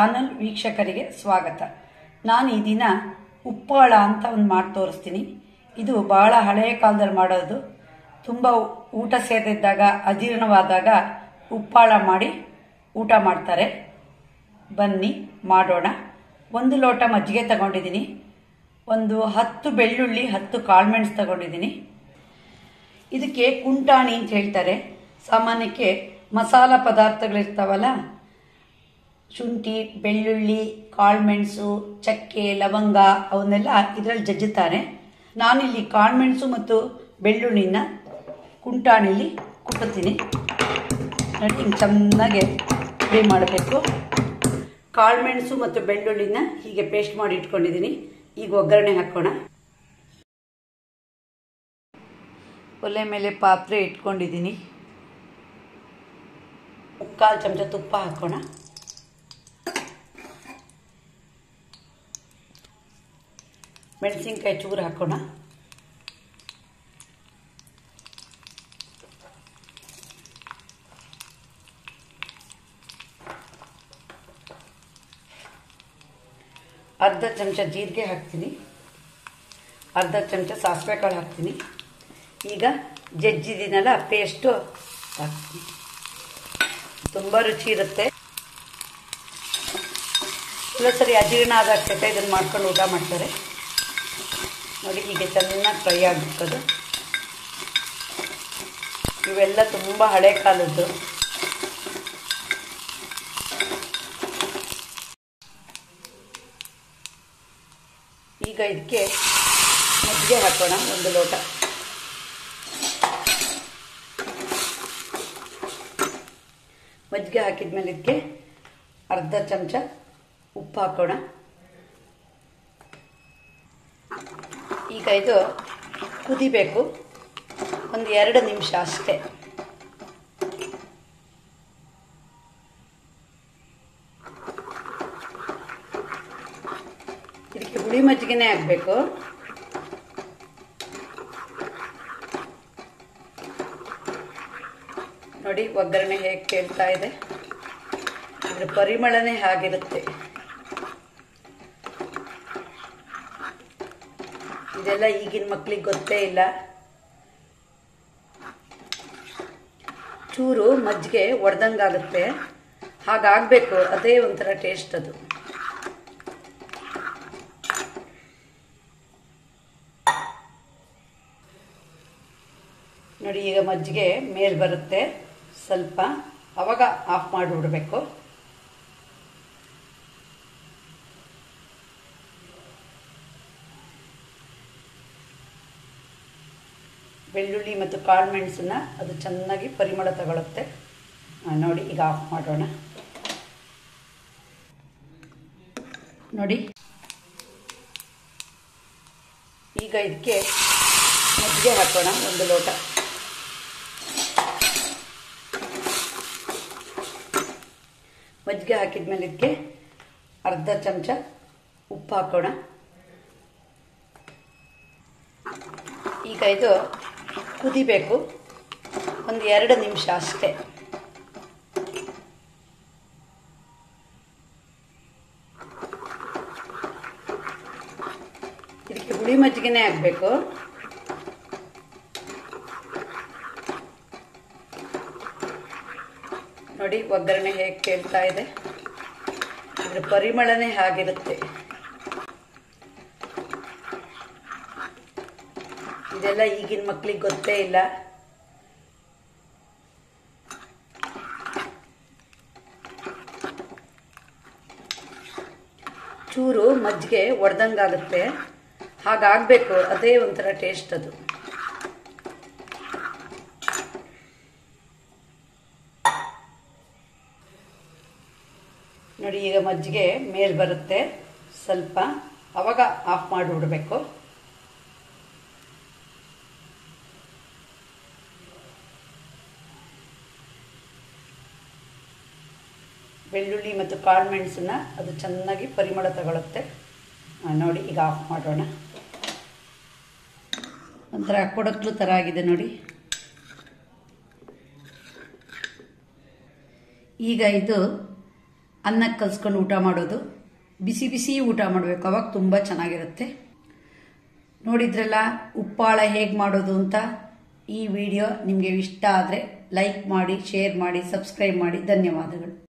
channel ವೀಕ್ಷಕರಿಗೆ ಸ್ವಾಗತ ನಾನು ಈ ದಿನ ಉಪ್ಪಾಳ ಅಂತ ಒಂದು ಮಾಡಿ ತೋರಿಸ್ತೀನಿ ಇದು ಬಹಳ ಹಳೆಯ ಕಾಲದಲ್ಲಿ ಮಾಡೋದು ತುಂಬ ಊಟ ಸೇರಿದ್ದಾಗ ಅಜೀರ್ಣವಾದಾಗ ಉಪ್ಪಾಳ ಮಾಡಿ ಊಟ ಮಾಡ್ತಾರೆ ಬನ್ನಿ ಮಾಡೋಣ ಒಂದು ಲೋಟ ಮಜ್ಜಿಗೆ ತಗೊಂಡಿದ್ದೀನಿ ಒಂದು ಹತ್ತು ಬೆಳ್ಳುಳ್ಳಿ ಹತ್ತು ಕಾಳುಮೆಣಸು ತಗೊಂಡಿದ್ದೀನಿ ಇದಕ್ಕೆ ಕುಂಟಾಣಿ ಅಂತ ಹೇಳ್ತಾರೆ ಸಾಮಾನ್ಯಕ್ಕೆ ಮಸಾಲ ಪದಾರ್ಥಗಳಿರ್ತಾವಲ್ಲ ಶುಂಠಿ ಬೆಳ್ಳುಳ್ಳಿ ಕಾಳುಮೆಣಸು ಚಕ್ಕೆ ಲವಂಗ ಅವನ್ನೆಲ್ಲ ಇದರಲ್ಲಿ ಜಜ್ಜುತ್ತಾರೆ ನಾನಿಲ್ಲಿ ಕಾಳುಮೆಣಸು ಮತ್ತು ಬೆಳ್ಳುಳ್ಳಿನ ಕುಂಟಾಣಿಲಿ ಕುಟ್ಟುತ್ತೀನಿ ನೋಡಿ ಹಿಂಗೆ ಚೆನ್ನಾಗಿ ಫ್ರೈ ಮಾಡಬೇಕು ಕಾಳುಮೆಣಸು ಮತ್ತು ಬೆಳ್ಳುಳ್ಳಿನ ಹೀಗೆ ಪೇಸ್ಟ್ ಮಾಡಿ ಇಟ್ಕೊಂಡಿದ್ದೀನಿ ಈಗ ಒಗ್ಗರಣೆ ಹಾಕೋಣ ಒಲೆ ಮೇಲೆ ಪಾತ್ರೆ ಇಟ್ಕೊಂಡಿದ್ದೀನಿ ಮುಕ್ಕಾಲು ಚಮಚ ತುಪ್ಪ ಹಾಕೋಣ ಮೆಣಸಿನ್ಕಾಯಿ ಚೂರು ಹಾಕೋಣ ಅರ್ಧ ಚಮಚ ಜೀರಿಗೆ ಹಾಕ್ತೀನಿ ಅರ್ಧ ಚಮಚ ಸಾಸಿವೆ ಕಾಳು ಹಾಕ್ತೀನಿ ಈಗ ಜಜ್ಜಿದಿನಲ್ಲ ಪೇಸ್ಟು ಹಾಕ್ತೀನಿ ತುಂಬ ರುಚಿ ಇರುತ್ತೆ ಕೆಲವು ಸರಿ ಅಜೀರ್ಣ ಆದಾಗ್ತೈತೆ ಇದನ್ನು ಮಾಡ್ಕೊಂಡು ಊಟ ಮಾಡ್ತಾರೆ ನೋಡಿ ಹೀಗೆ ಚೆನ್ನಾಗಿ ಫ್ರೈ ಆಗಿಬಿಟ್ಟದು ಇವೆಲ್ಲ ತುಂಬ ಹಳೆ ಕಾಲದ್ದು ಈಗ ಇದಕ್ಕೆ ಮಜ್ಜಿಗೆ ಹಾಕೋಣ ಒಂದು ಲೋಟ ಮಜ್ಜಿಗೆ ಹಾಕಿದ್ಮೇಲೆ ಇದಕ್ಕೆ ಅರ್ಧ ಚಮಚ ಉಪ್ಪು ಹಾಕೋಣ ಈಗ ಇದು ಕುದಿಬೇಕು ಒಂದು ಎರಡು ನಿಮಿಷ ಅಷ್ಟೇ ಇದಕ್ಕೆ ಹುಳಿ ಮಜ್ಜಿಗೆನೇ ಹಾಕಬೇಕು ನೋಡಿ ಒಗ್ಗರಣೆ ಹೇಗೆ ಕೇಳ್ತಾ ಇದೆ ಇದ್ರ ಪರಿಮಳನೇ ಹಾಗಿರುತ್ತೆ ಇದೆಲ್ಲ ಈಗಿನ ಮಕ್ಳಿಗೆ ಗೊತ್ತೇ ಇಲ್ಲ ಚೂರು ಮಜ್ಜಿಗೆ ಒಡೆದಂಗಾಗುತ್ತೆ ಹಾಗಾಗಬೇಕು ಅದೇ ಒಂಥರ ಟೇಸ್ಟ್ ಅದು ನೋಡಿ ಈಗ ಮಜ್ಜಿಗೆ ಮೇಲೆ ಬರುತ್ತೆ ಸ್ವಲ್ಪ ಅವಾಗ ಆಫ್ ಮಾಡಿಬಿಡ್ಬೇಕು ಬೆಳ್ಳುಳ್ಳಿ ಮತ್ತು ಕಾಳು ಮೆಣಸನ್ನ ಅದು ಚೆನ್ನಾಗಿ ಪರಿಮಳ ತಗೊಳುತ್ತೆ ನೋಡಿ ಈಗ ಆಫ್ ಮಾಡೋಣ ನೋಡಿ ಈಗ ಇದಕ್ಕೆ ಮಜ್ಜಿಗೆ ಹಾಕೋಣ ಒಂದು ಲೋಟ ಮಜ್ಜಿಗೆ ಹಾಕಿದ್ಮೇಲೆ ಇದಕ್ಕೆ ಅರ್ಧ ಚಮಚ ಉಪ್ಪು ಹಾಕೋಣ ಈಗ ಇದು ಕುದಿಬೇಕು ಒಂದು ಎರಡು ನಿಮಿಷ ಅಷ್ಟೇ ಇದಕ್ಕೆ ಹುಳಿ ಮಜ್ಜಿಗೆನೇ ಆಗಬೇಕು ನೋಡಿ ಒಗ್ಗರಣೆ ಹೇಗೆ ಕೇಳ್ತಾ ಇದೆ ಇದ್ರ ಪರಿಮಳನೇ ಹಾಗಿರುತ್ತೆ ಇದೆಲ್ಲ ಈಗಿನ ಮಕ್ಳಿಗೆ ಗೊತ್ತೇ ಇಲ್ಲ ಚೂರು ಮಜ್ಜಿಗೆ ಒಡೆದಂಗಾಗುತ್ತೆ ಹಾಗಾಗಬೇಕು ಅದೇ ಒಂಥರ ಟೇಸ್ಟ್ ಅದು ನೋಡಿ ಈಗ ಮಜ್ಜಿಗೆ ಮೇಲೆ ಬರುತ್ತೆ ಸ್ವಲ್ಪ ಅವಾಗ ಆಫ್ ಮಾಡಿಬಿಡ್ಬೇಕು ಬೆಳ್ಳುಳ್ಳಿ ಮತ್ತು ಕಾಳು ಮೆಣಸನ್ನ ಅದು ಚೆನ್ನಾಗಿ ಪರಿಮಳ ತಗೊಳುತ್ತೆ ನೋಡಿ ಈಗ ಆಫ್ ಮಾಡೋಣ ಒಂಥರ ಕೊಡಕ್ಲು ಥರ ಆಗಿದೆ ನೋಡಿ ಈಗ ಇದು ಅನ್ನಕ್ಕೆ ಕಲ್ಸ್ಕೊಂಡು ಊಟ ಮಾಡೋದು ಬಿಸಿ ಬಿಸಿ ಊಟ ಮಾಡಬೇಕು ಅವಾಗ ತುಂಬ ಚೆನ್ನಾಗಿರುತ್ತೆ ನೋಡಿದ್ರಲ್ಲ ಉಪ್ಪಾಳ ಹೇಗೆ ಮಾಡೋದು ಅಂತ ಈ ವಿಡಿಯೋ ನಿಮಗೆ ಇಷ್ಟ ಆದರೆ ಲೈಕ್ ಮಾಡಿ ಶೇರ್ ಮಾಡಿ ಸಬ್ಸ್ಕ್ರೈಬ್ ಮಾಡಿ ಧನ್ಯವಾದಗಳು